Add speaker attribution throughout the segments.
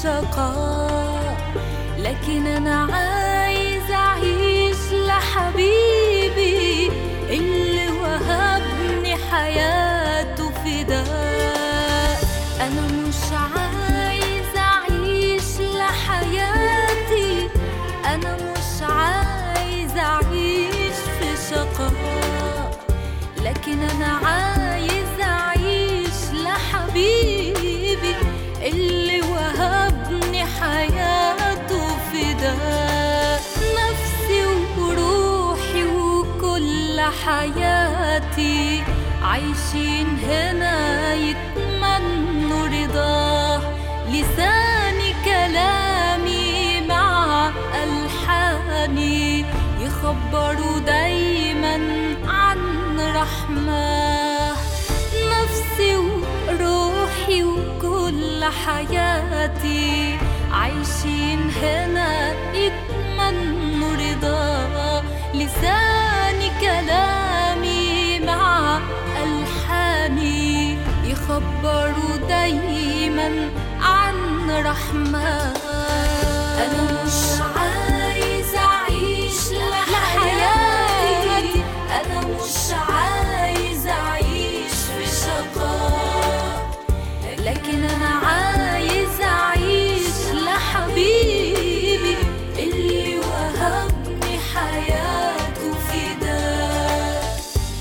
Speaker 1: شقاء لكن أنا عايز أعيش لحبيبي اللي وهبني حياته فداء أنا مش عايز أعيش لحياتي أنا مش عايز أعيش في شقاء لكن أنا عايز أعيش لحبيبي اللي وهبني حياته فداء نفسي وروحي وكل حياتي عايشين هنا يتمنوا رضاه لساني كلامي مع ألحاني يخبروا دايما عن رحمة نفسي وروحي وكل حياتي عايشين هنا يتمنوا رضا لساني كلامي مع ألحاني يخبروا دايما عن رحمة أنا مش عايز أعيش لحياتي أنا مش عايز أعيش في شقاء لكن أنا عايز أعيش لحبيبي اللي وهبني حياته فداء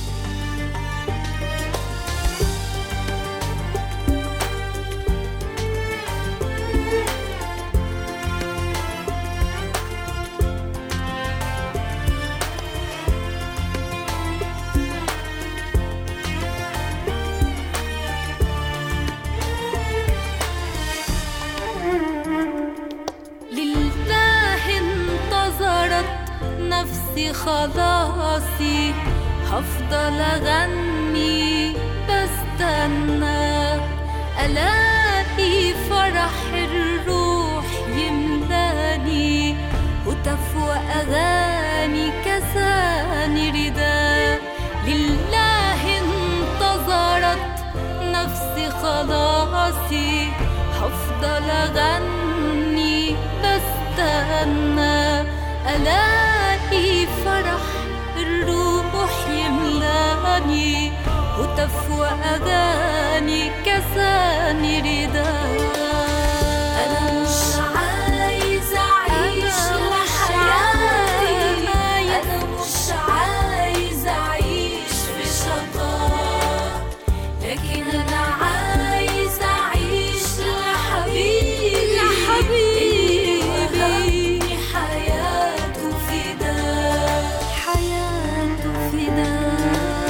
Speaker 1: لله انتظرت نفسي خلاصي هفضل اغني بستنى الاقي فرح الروح يملاني هتف واغاني كساني رداء لله انتظرت نفسي خلاصي هفضل اغني بستنى الاقي فرح الروح يملاني هتف واغاني كساني رداء انا مش عايز اعيش لحياتي انا مش عايز اعيش في شقاء لكن انا عايز اعيش لحبيبي لحبيبي وهبني حياته فداء حياته فداء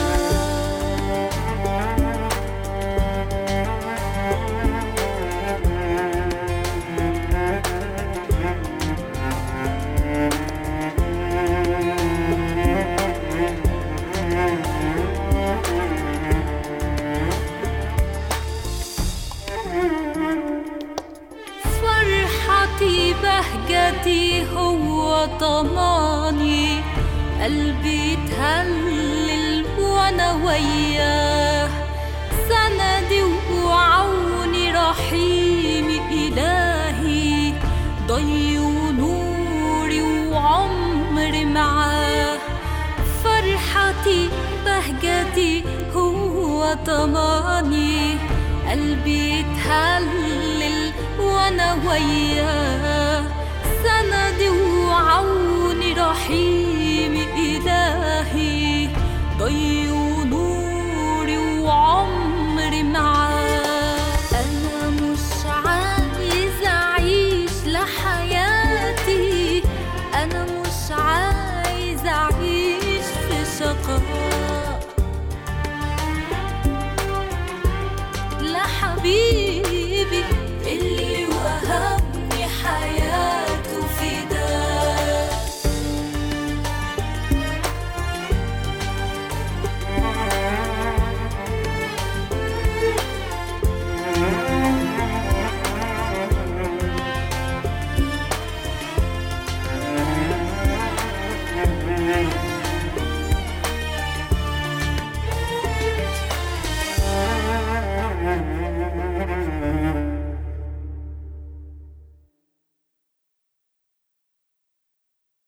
Speaker 1: فرحتي بهجتي هو طماني قلبي اتهلل وانا وياه سندي وعوني رحيمي الهي ضي ونوري وعمري معاه فرحتي بهجتي هو طماني قلبي اتهلل وانا وياه سندي وعوني